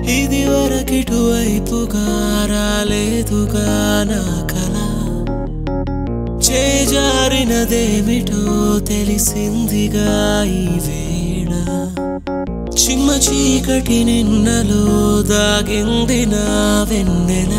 ఇది వరకిటువైపుగా రాలేదుగా నా కల చేజారినదేమిటో తెలిసిందిగా ఈ వేళ చిమ్మ చీకటి నిన్నలో దాగింది నా వెన్నెల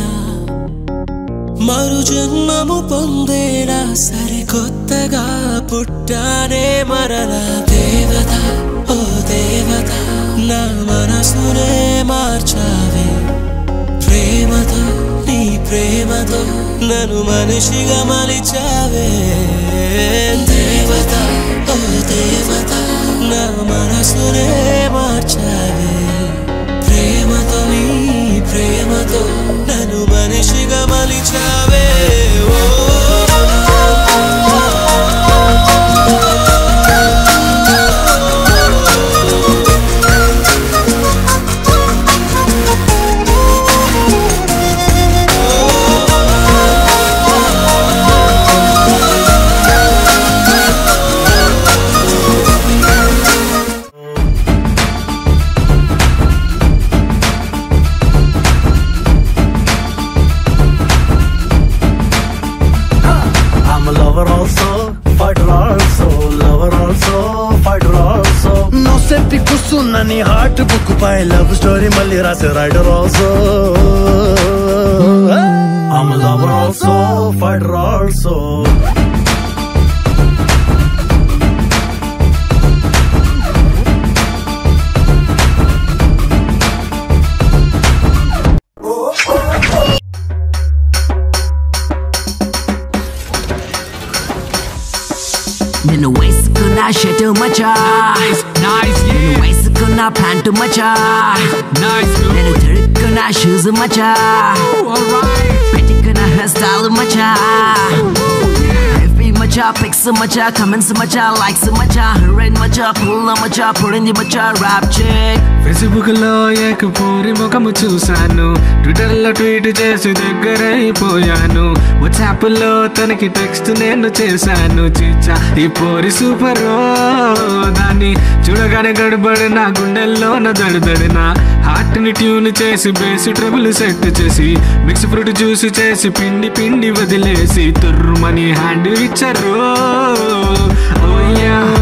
మరు జన్మము పొందేలా సరికొత్తగా పుట్టానే మరలా దేవత ఓ దేవత నా మనసునే మార్చావే ప్రేమతో నీ ప్రేమతో నన్ను మనిషిగా మలిచావే దేవత ఓ దేవత నా మనసునే మార్చావే ప్రేమతో నీ ప్రేమతో నన్ను మనిషిగా మలిచావే ఓ I'm a lover also, fighter also, lover also, fighter also. No safety కూర్చున్న నీ హార్ట్ బుక్ పై లవ్ స్టోరీ మళ్ళీ రాసే writer also I'm a lover also, fighter also. నిన్ను వేసుకున్న షర్టు మచా Nice, నిన్ను yeah. వేసుకున్న ప్యాంటు మచా Nice, good. నేను తిరుక్కున్న షూస్ మచా Alright. పెట్టుకున్న హెయిర్ స్టైల్ మచా హెవీ మచా పిక్స్ మచా కమెంట్స్ మచా లైక్స్ మచా రైన్ మచా పుల్ల మచా పొడింది మచా ర్యాప్ చెక్ ఫేస్బుక్ లో ఏక పోరి ముఖము చూశాను ట్విట్టర్ లో ట్వీట్ చేసి దగ్గరైపోయాను వాట్సాప్ లో తనకి టెక్స్ట్ నేను చేశాను చీచా ఈ పోరి సూపర్ దాన్ని చూడగానే గడబడి నా గుండెల్లో నా దడదడిన హార్ట్ ని ట్యూన్ చేసి బేస్ ట్రబుల్ సెట్ చేసి మిక్స్ ఫ్రూట్ జ్యూస్ చేసి పిండి పిండి వదిలేసి తుర్రుమని హ్యాండ్ ఇచ్చారు ఓ యా